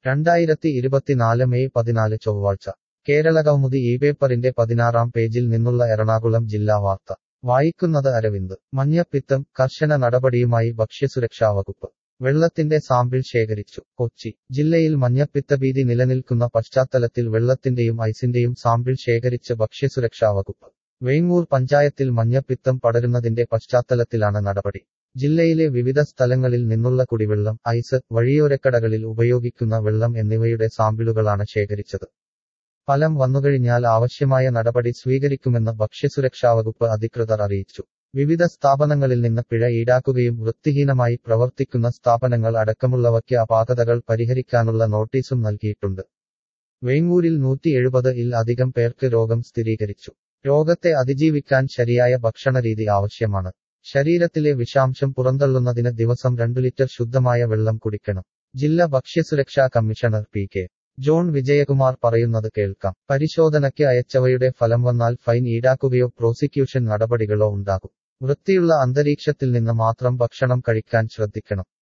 രണ്ടായിരത്തി ഇരുപത്തിനാല് മെയ് പതിനാല് ചൊവ്വാഴ്ച കേരള കൗമുദി ഈ പേപ്പറിന്റെ പതിനാറാം പേജിൽ നിന്നുള്ള എറണാകുളം ജില്ലാ വാർത്ത വായിക്കുന്നത് അരവിന്ദ് മഞ്ഞപ്പിത്തം കർശന നടപടിയുമായി ഭക്ഷ്യസുരക്ഷാ വകുപ്പ് വെള്ളത്തിന്റെ സാമ്പിൾ ശേഖരിച്ചു കൊച്ചി ജില്ലയിൽ മഞ്ഞപ്പിത്തഭീതി നിലനിൽക്കുന്ന പശ്ചാത്തലത്തിൽ വെള്ളത്തിന്റെയും ഐസിന്റെയും സാമ്പിൾ ശേഖരിച്ച് ഭക്ഷ്യസുരക്ഷാ വകുപ്പ് വേങ്ങൂർ പഞ്ചായത്തിൽ മഞ്ഞപ്പിത്തം പടരുന്നതിന്റെ പശ്ചാത്തലത്തിലാണ് നടപടി ജില്ലയിലെ വിവിധ സ്ഥലങ്ങളിൽ നിന്നുള്ള കുടിവെള്ളം ഐസ് വഴിയോരക്കടകളിൽ ഉപയോഗിക്കുന്ന വെള്ളം എന്നിവയുടെ സാമ്പിളുകളാണ് ശേഖരിച്ചത് ഫലം വന്നുകഴിഞ്ഞാൽ ആവശ്യമായ നടപടി സ്വീകരിക്കുമെന്ന് ഭക്ഷ്യസുരക്ഷാ വകുപ്പ് അധികൃതർ അറിയിച്ചു വിവിധ സ്ഥാപനങ്ങളിൽ നിന്ന് പിഴ ഈടാക്കുകയും വൃത്തിഹീനമായി പ്രവർത്തിക്കുന്ന സ്ഥാപനങ്ങൾ അടക്കമുള്ളവയ്ക്ക് അപാകതകൾ പരിഹരിക്കാനുള്ള നോട്ടീസും നൽകിയിട്ടുണ്ട് വേങ്ങൂരിൽ നൂറ്റി എഴുപത് ഇൽ അധികം പേർക്ക് രോഗം സ്ഥിരീകരിച്ചു രോഗത്തെ അതിജീവിക്കാൻ ശരിയായ ഭക്ഷണരീതി ആവശ്യമാണ് ശരീരത്തിലെ വിഷാംശം പുറന്തള്ളുന്നതിന് ദിവസം രണ്ടു ലിറ്റർ ശുദ്ധമായ വെള്ളം കുടിക്കണം ജില്ലാ ഭക്ഷ്യസുരക്ഷാ commissioner P K John Vijayakumar പറയുന്നത് കേൾക്കാം പരിശോധനയ്ക്ക് അയച്ചവയുടെ ഫലം വന്നാൽ ഫൈൻ ഈടാക്കുകയോ പ്രോസിക്യൂഷൻ നടപടികളോ ഉണ്ടാകും വൃത്തിയുള്ള അന്തരീക്ഷത്തിൽ നിന്ന് മാത്രം ഭക്ഷണം കഴിക്കാൻ ശ്രദ്ധിക്കണം